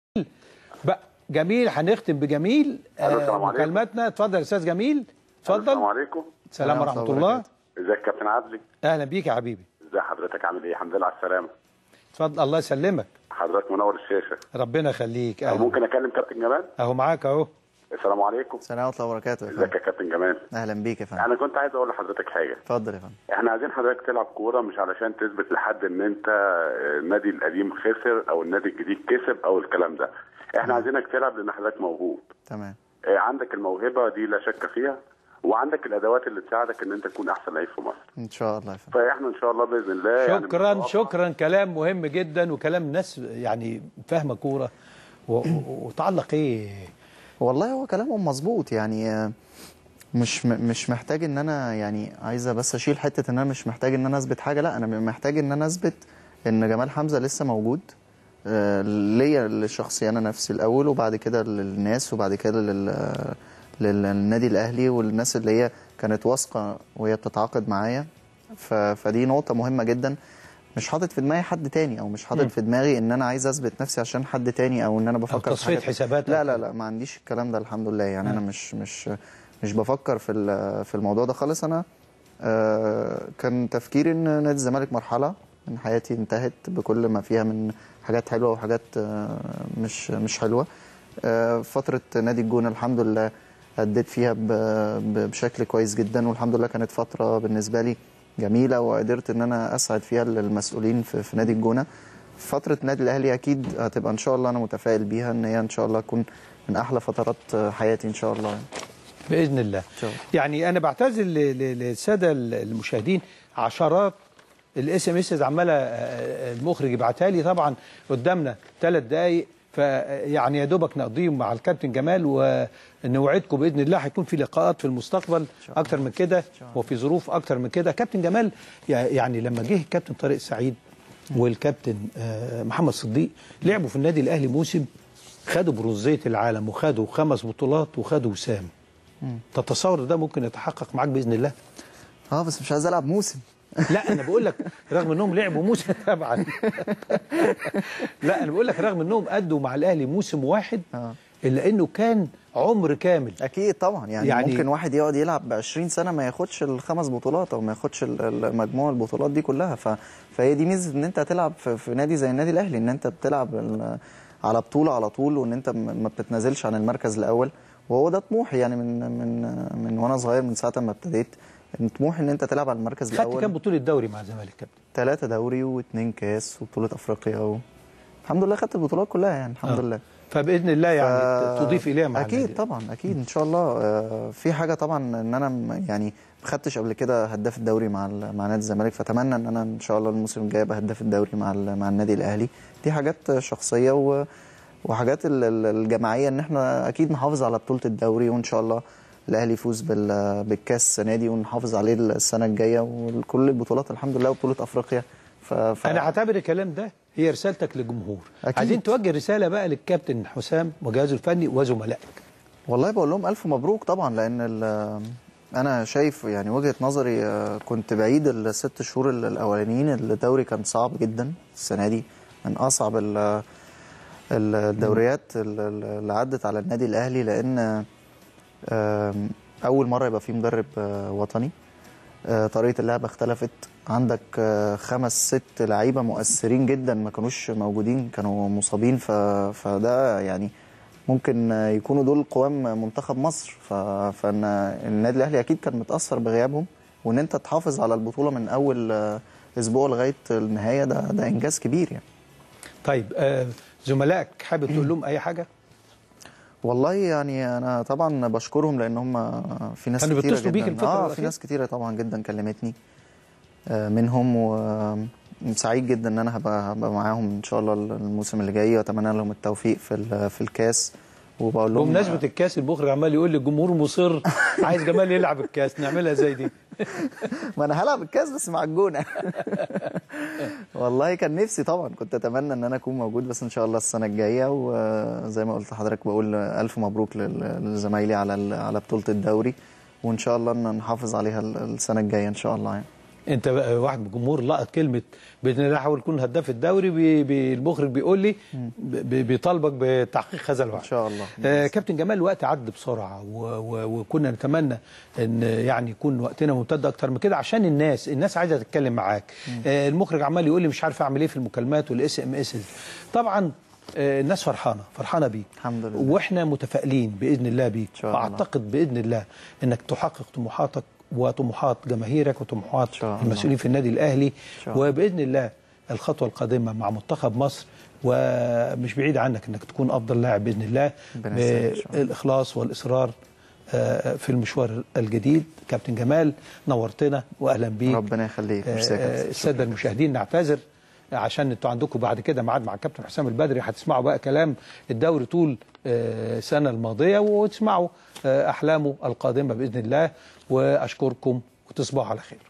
بقى جميل هنختم بجميل ألو، السلام عليكم. مكالمتنا اتفضل يا استاذ جميل السلام اتفضل عليكم السلام ورحمه الله ازيك يا كابتن عدلي اهلا بيك يا حبيبي ازي حضرتك عامل ايه الحمد لله على السلامه اتفضل الله يسلمك حضرتك منور الشاشه ربنا يخليك أو اهلا ممكن اكلم كابتن جمال اهو معاك اهو السلام عليكم السلام ورحمه الله وبركاته يا ازيك فندم يا كابتن جمال اهلا بيك يا فندم انا كنت عايز اقول لحضرتك حاجه اتفضل يا فندم احنا عايزين حضرتك تلعب كوره مش علشان تثبت لحد ان انت آه، النادي القديم خسر او النادي الجديد كسب او الكلام ده احنا عايزينك تلعب لان حضرتك موهوب تمام آه، عندك الموهبه دي لا شك فيها وعندك الادوات اللي تساعدك ان انت تكون احسن لعيب في مصر ان شاء الله يا فندم فاحنا ان شاء الله باذن الله يعني شكرا بنتوقع- شكرا كلام مهم جدا وكلام ناس يعني فاهمه كوره و- و- وتعلق ايه والله هو كلامهم مظبوط يعني آه، مش م- مش محتاج ان انا يعني عايزه بس اشيل حته ان انا مش محتاج ان انا اثبت حاجه لا انا محتاج ان انا اثبت ان جمال حمزه لسه موجود آه، ليا لشخصي انا نفسي الاول وبعد كده للناس وبعد كده لل للنادي الاهلي والناس اللي هي كانت واثقه وهي بتتعاقد معايا ف- فدي نقطه مهمه جدا مش حاطط في دماغي حد تاني او مش حاطط في دماغي ان انا عايز اثبت نفسي عشان حد تاني او ان انا بفكر في تصفية حاجة- حسابات لا أو لا كده. لا ما عنديش الكلام ده الحمد لله يعني انا مش مش مش بفكر في ال- في الموضوع ده خالص انا آه، كان تفكيري ان نادي الزمالك مرحله من حياتي انتهت بكل ما فيها من حاجات حلوه وحاجات آه، مش مش حلوه آه، فتره نادي الجونه الحمد لله اديت فيها ب- ب- بشكل كويس جدا والحمد لله كانت فتره بالنسبه لي جميله وقدرت ان انا اسعد فيها المسؤولين في, في نادي الجونه فتره النادي الاهلي اكيد هتبقى ان شاء الله انا متفائل بيها ان هي ان شاء الله تكون من احلى فترات حياتي ان شاء الله يعني. باذن الله شاء الله. يعني انا بعتذر ل- ل- للساده المشاهدين عشرات الاس ام اس عماله آه، المخرج يبعتها لي طبعا قدامنا ثلاث دقائق فيعني يا دوبك نقضيهم مع الكابتن جمال ونوعدكم باذن الله هيكون في لقاءات في المستقبل اكتر من كده وفي ظروف اكتر من كده كابتن جمال يع- يعني لما جه الكابتن طارق سعيد والكابتن آه، محمد صديق لعبوا في النادي الاهلي موسم خدوا برونزيه العالم وخدوا خمس بطولات وخدوا وسام تتصور ده ممكن يتحقق معاك باذن الله اه بس مش عايز العب موسم لا انا بقول لك رغم انهم لعبوا موسم طبعا لا انا بقول لك رغم انهم ادوا مع الاهلي موسم واحد آه. الا انه كان عمر كامل اكيد طبعا يعني, يعني- يعني ممكن واحد يقعد يلعب ب 20 سنه ما ياخدش الخمس بطولات او ما ياخدش ال- المجموع البطولات دي كلها ف... فهي دي ميزه ان انت تلعب في, في نادي زي النادي الاهلي ان انت بتلعب ال- على بطوله على طول وان انت م- ما بتتنازلش عن المركز الاول وهو ده طموحي يعني من من من وانا صغير من ساعه ما ابتديت إن طموحي ان انت تلعب على المركز خدت الاول كام بطوله دوري مع الزمالك كابتن ثلاثة دوري واثنين كاس وبطوله افريقيا و... الحمد لله خدت البطولات كلها يعني الحمد آه. لله فباذن الله يعني ف- تضيف اليها مع اكيد النادي. طبعا اكيد ان شاء الله آه، في حاجه طبعا ان انا م- يعني ما خدتش قبل كده هداف الدوري مع ال- مع نادي الزمالك فاتمنى ان انا ان شاء الله الموسم الجاي ابقى هداف الدوري مع ال- مع النادي الاهلي دي حاجات شخصيه و وحاجات ال- ال- الجماعيه ان احنا اكيد نحافظ على بطوله الدوري وان شاء الله الاهلي يفوز بال- بالكاس السنه دي ونحافظ عليه السنه الجايه وكل البطولات الحمد لله وبطوله افريقيا ف... ف... انا هعتبر الكلام ده هي رسالتك للجمهور أكيد. عايزين توجه رساله بقى للكابتن حسام وجهازه الفني وزملائك والله بقول لهم الف مبروك طبعا لان ال- انا شايف يعني وجهه نظري آه، كنت بعيد الست شهور ال- الاولانيين الدوري كان صعب جدا السنه دي من اصعب ال- ال- الدوريات ال- ال- اللي عدت على النادي الاهلي لان آم، اول مره يبقى في مدرب آه، وطني آه، طريقه اللعب اختلفت عندك آه، خمس ست لعيبه مؤثرين جدا ما كانوش موجودين كانوا مصابين ف... فده يعني ممكن آه، يكونوا دول قوام منتخب مصر ف... فان النادي الاهلي اكيد كان متاثر بغيابهم وان انت تحافظ على البطوله من اول آه، اسبوع لغايه النهايه ده ده انجاز كبير يعني طيب آه زملائك حابب تقول لهم اي حاجه والله يعني انا طبعا بشكرهم لان هم في ناس كانوا كتيره بيتصلوا بيك جدا الفترة اه في الأخيرة؟ ناس كتيره طبعا جدا كلمتني آه، منهم وسعيد جدا ان انا هبقى هبقى معاهم ان شاء الله الموسم اللي جاي واتمنى لهم التوفيق في ال- في الكاس وبقول لهم بمناسبه الكاس المخرج عمال يقول لي الجمهور مصر عايز جمال يلعب الكاس نعملها زي دي ما انا هلعب الكاس بس مع الجونه والله كان نفسي طبعا كنت اتمنى ان انا اكون موجود بس ان شاء الله السنه الجايه وزي ما قلت لحضرتك بقول الف مبروك لل- لزمايلي على ال- على بطوله الدوري وان شاء الله ان نحافظ عليها ال- السنه الجايه ان شاء الله يعني انت بقى واحد من الجمهور لقط كلمه باذن الله حاول يكون هداف الدوري بي بي المخرج بيقول لي بي بيطالبك بتحقيق هذا الوعد إن شاء الله. آه كابتن جمال الوقت عدى بسرعه و و وكنا نتمنى ان يعني يكون وقتنا ممتد اكتر من كده عشان الناس الناس عايزه تتكلم معاك آه المخرج عمال يقول لي مش عارف اعمل ايه في المكالمات والاس ام اس طبعا آه الناس فرحانه فرحانه بيك الحمد لله. واحنا متفائلين باذن الله بيك شاء الله. واعتقد باذن الله انك تحقق طموحاتك وطموحات جماهيرك وطموحات شاء الله. المسؤولين في النادي الاهلي شاء الله. وباذن الله الخطوه القادمه مع منتخب مصر ومش بعيد عنك انك تكون افضل لاعب باذن الله ربنا يسعدك إن شاء الله. بالاخلاص والاصرار آه، في المشوار الجديد كابتن جمال نورتنا واهلا بيك ربنا يخليك ميرسي يا آه، كابتن. الساده المشاهدين نعتذر عشان انتوا عندكم بعد كده ميعاد مع الكابتن حسام البدري هتسمعوا بقى كلام الدوري طول آه، السنه الماضيه وتسمعوا آه، احلامه القادمه باذن الله واشكركم وتصبحوا على خير